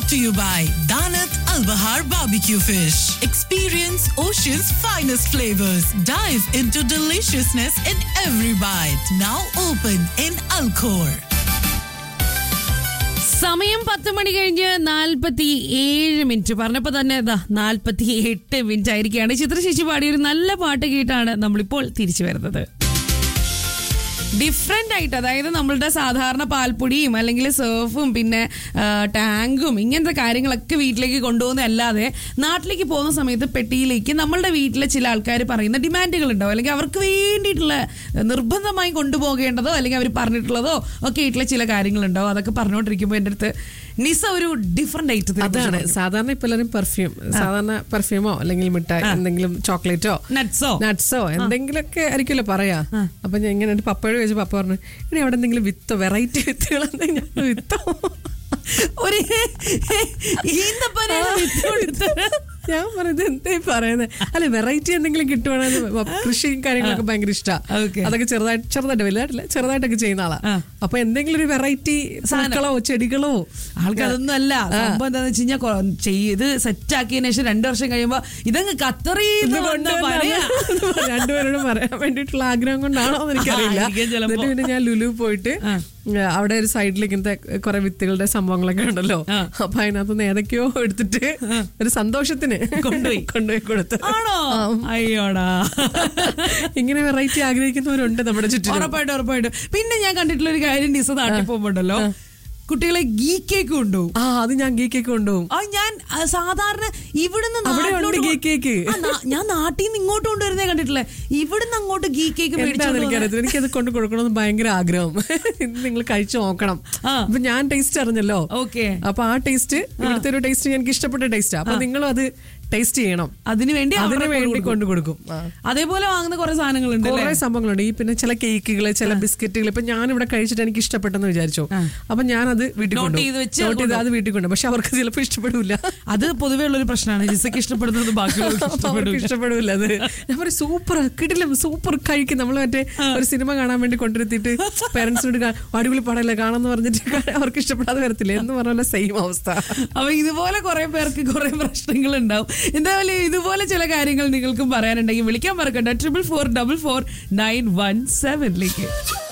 to you by Danat Al Bahar Barbecue Fish. Experience ocean's finest flavors. Dive into deliciousness in every bite. Now open in Alcor. സമയം പത്ത് മണി കഴിഞ്ഞ് നാൽപ്പത്തി ഏഴ് minute പറഞ്ഞപ്പോ തന്നെ ഇതാ നാൽപ്പത്തി എട്ട് മിനിറ്റ് ആയിരിക്കുകയാണ് ചിത്രശേഷി പാടിയ ഒരു നല്ല പാട്ട് കേട്ടാണ് നമ്മളിപ്പോൾ തിരിച്ചു വരുന്നത് ഡിഫറെന്റ് ആയിട്ട് അതായത് നമ്മളുടെ സാധാരണ പാൽപ്പൊടിയും അല്ലെങ്കിൽ സർഫും പിന്നെ ആ, ടാങ്കും ഇങ്ങനത്തെ കാര്യങ്ങളൊക്കെ വീട്ടിലേക്ക് കൊണ്ടുപോകുന്ന അല്ലാതെ നാട്ടിലേക്ക് പോകുന്ന സമയത്ത് പെട്ടിയിലേക്ക് നമ്മളുടെ വീട്ടിലെ ചില ആൾക്കാർ പറയുന്ന ഡിമാൻഡുകൾ ഉണ്ടാവും അല്ലെങ്കിൽ അവർക്ക് വേണ്ടിയിട്ടുള്ള നിർബന്ധമായി കൊണ്ടുപോകേണ്ടതോ അല്ലെങ്കിൽ അവർ പറഞ്ഞിട്ടുള്ളതോ ഒക്കെ ആയിട്ടുള്ള ചില കാര്യങ്ങളുണ്ടാവും അതൊക്കെ പറഞ്ഞുകൊണ്ടിരിക്കുമ്പോൾ എൻ്റെ അടുത്ത് നിസ ഒരു ഡിഫറെന്റ് ആയിട്ട് അതാണ് സാധാരണ ഇപ്പൊ എല്ലാവരും പെർഫ്യൂം സാധാരണ പെർഫ്യൂമോ അല്ലെങ്കിൽ മിഠായി എന്തെങ്കിലും ചോക്ലേറ്റോ നട്ട്സോ നട്ട്സോ എന്തെങ്കിലുമൊക്കെ ആയിരിക്കുമല്ലോ പറയാ അപ്പൊ ഞാൻ ഇങ്ങനെ എന്റെ പപ്പയോട് ചോദിച്ചു പപ്പ പറഞ്ഞു ഇനി അവിടെ എന്തെങ്കിലും വിത്തോ വെറൈറ്റി വിത്തുകൾ എന്തെങ്കിലും വിത്തോ ഒരു ഈന്തപ്പനയുടെ വിത്ത് കൊടുത്ത് ഞാൻ പറയുന്നത് എന്താ ഈ പറയുന്നത് അല്ലെ വെറൈറ്റി എന്തെങ്കിലും കിട്ടുവാണെങ്കിൽ കൃഷിയും കാര്യങ്ങളൊക്കെ ഭയങ്കര ഇഷ്ടമാണ് Okay. അതൊക്കെ ചെറുതായിട്ട് ചെറുതായിട്ട് വലുതായിട്ടില്ല ചെറുതായിട്ടൊക്കെ ചെയ്യുന്ന ആളാ അപ്പൊ എന്തെങ്കിലും ഒരു വെറൈറ്റി പൂക്കളോ ചെടികളോ ആൾക്ക് അതൊന്നും അല്ല സംഭവം എന്താന്ന് വെച്ച് കഴിഞ്ഞാൽ കൊ- ചെയ്ത് സെറ്റ് ആക്കിയതിനു ശേഷം രണ്ടു വർഷം കഴിയുമ്പോ ഇതങ്ങ് കത്തറിന്ന് വന്ന പനയാ. രണ്ടുപേരോടും പറയാൻ വേണ്ടിയിട്ടുള്ള ആഗ്രഹം കൊണ്ടാണോ എന്ന് എനിക്കറിയില്ല ആയിരിക്കും ചിലപ്പോ. എന്നിട്ട് പിന്നെ ഞാൻ ലുലു പോയിട്ട് ഏ, അവിടെ ഒരു സൈഡിൽ ഇങ്ങനത്തെ കുറെ വിത്തുകളുടെ സംഭവങ്ങളൊക്കെ ഉണ്ടല്ലോ അപ്പൊ അതിനകത്തുനിന്ന് ഏതൊക്കെയോ എടുത്തിട്ട് ഒരു സന്തോഷത്തിന് കൊണ്ടുപോയി. കൊണ്ടുപോയി കൊടുത്തു ആണോ അയ്യോടാ ഇങ്ങനെ വെറൈറ്റി ആഗ്രഹിക്കുന്നവരുണ്ട് നമ്മുടെ ചുറ്റും ഉറപ്പായിട്ടും ഉറപ്പായിട്ടും പിന്നെ ഞാൻ കണ്ടിട്ടുള്ള ഒരു കാര്യം നിസ നാട്ടിൽ പോകുമ്പോണ്ടല്ലോ കുട്ടികളെ ഗീ കേക്ക് കൊണ്ടുപോകും ആ അത് ഞാൻ ഗീ കേക്ക് കൊണ്ടുപോകും ആ ഞാൻ ആ, സാധാരണ ഇവിടുന്ന് അവിടെ ഉണ്ട് നാട്ടിലോട്ട് ഗീ കൊ- കേക്ക്. ആ, നാ- ഞാൻ നാട്ടിൽ നിന്ന് ഇങ്ങോട്ട് കൊണ്ടുവരുന്നേ കണ്ടിട്ടില്ലേ ഇവിടുന്ന് അങ്ങോട്ട് ഗീ കേക്ക് എന്താണെന്ന് മേടിച്ചോണ്ട് വന്ന് എനിക്കറിയത്തില്ല എനിക്കത് കൊണ്ട് കൊടുക്കണമെന്ന് ഭയങ്കര ആഗ്രഹം ഇത് നിങ്ങൾ കഴിച്ചു നോക്കണം ആ. അപ്പൊ ഞാൻ ടേസ്റ്റ് അറിഞ്ഞല്ലോ ഓക്കെ അപ്പൊ ആ ടേസ്റ്റ് ഇവിടുത്തെ ഒരു ടേസ്റ്റ് എനിക്ക് ഇഷ്ടപ്പെട്ട ടേസ്റ്റ് അപ്പൊ നിങ്ങളും അത് ടേസ്റ്റ് ചെയ്യണം അതിനു വേണ്ടി അതിന് അവിടെ വേണ്ടി കൊടുക്കും. കൊണ്ടു കൊടുക്കും ആ. അതേപോലെ വാങ്ങുന്ന കുറെ സാധനങ്ങളുണ്ട് കുറെ സംഭവങ്ങളുണ്ട് ഈ പിന്നെ ചില കേക്കുകൾ ചില ബിസ്ക്കറ്റുകൾ ഇപ്പൊ ഞാൻ ഇവിടെ കഴിച്ചിട്ട് എനിക്ക് ഇഷ്ടപ്പെട്ടെന്ന് വിചാരിച്ചു അപ്പൊ ഞാൻ അത് വീട്ടിൽ Note കൊണ്ടുപോകും. ചെയ്ത് വെച്ച് Note ചെയ്ത് അത് വീട്ടിൽ കൊണ്ടു പക്ഷെ അവർക്ക് ചിലപ്പോൾ ഇഷ്ടപ്പെടില്ല അത് പൊതുവേ ഉള്ള ഒരു പ്രശ്നമാണ് ജിസക്ക് ഇഷ്ടപ്പെടുന്നത് ബാക്കിയുള്ളവർക്ക് അവർക്ക് ഇഷ്ടപ്പെടില്ല ഇഷ്ടപ്പെടില്ല അത് ഞാൻ പറയും സൂപ്പർ കിട്ടില്ല സൂപ്പർ കഴിക്കും നമ്മൾ മറ്റേ ഒരു സിനിമ കാണാൻ വേണ്ടി കൊണ്ടുവരുത്തിയിട്ട് പേരൻസിനോട് കാ- അടിപൊളി പടമല്ലേ കാണാന്ന് പറഞ്ഞിട്ട് അവർക്ക് ഇഷ്ടപ്പെടാതെ വരത്തില്ല എന്ന് പറഞ്ഞ സെയിം അവസ്ഥ അപ്പൊ ഇതുപോലെ കുറെ പേർക്ക് കുറെ പ്രശ്നങ്ങൾ ഉണ്ടാവും എന്തായാലും ഇതുപോലെ ചില കാര്യങ്ങൾ നിങ്ങൾക്കും പറയാനുണ്ടെങ്കിൽ വിളിക്കാൻ മറക്കണ്ട triple four double four nine one സെവനിലേക്ക്